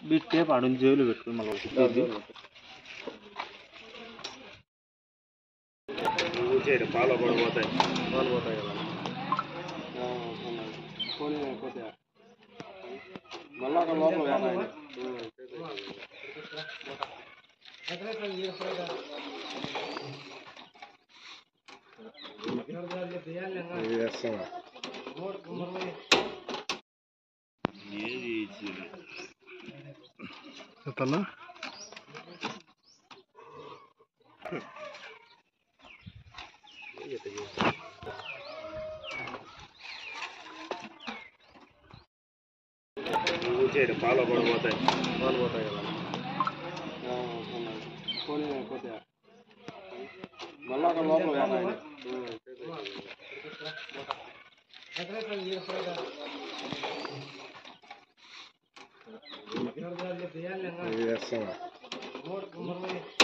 బిట్టే పాడు జైలు పెట్టుకుని మళ్ళీ చేయడం పాలు కూడా పోతాయి పాలు పోతాయి కదా ఆ, ఉన్నాయి. పోనీ కొద్దిగా మళ్ళా అక్కడ లోపల ఉన్నాయి. ఇది వేస్తున్నా. ఎత్తన్నా? చేయడం పాలు కూడా పోతాయి పాలు పోతాయి కదా ఆ, ఉన్నాయి. పోనీ కొద్దిగా మళ్ళా అక్కడ లోపల ఉన్నాయి. ఇది వేస్తున్నా.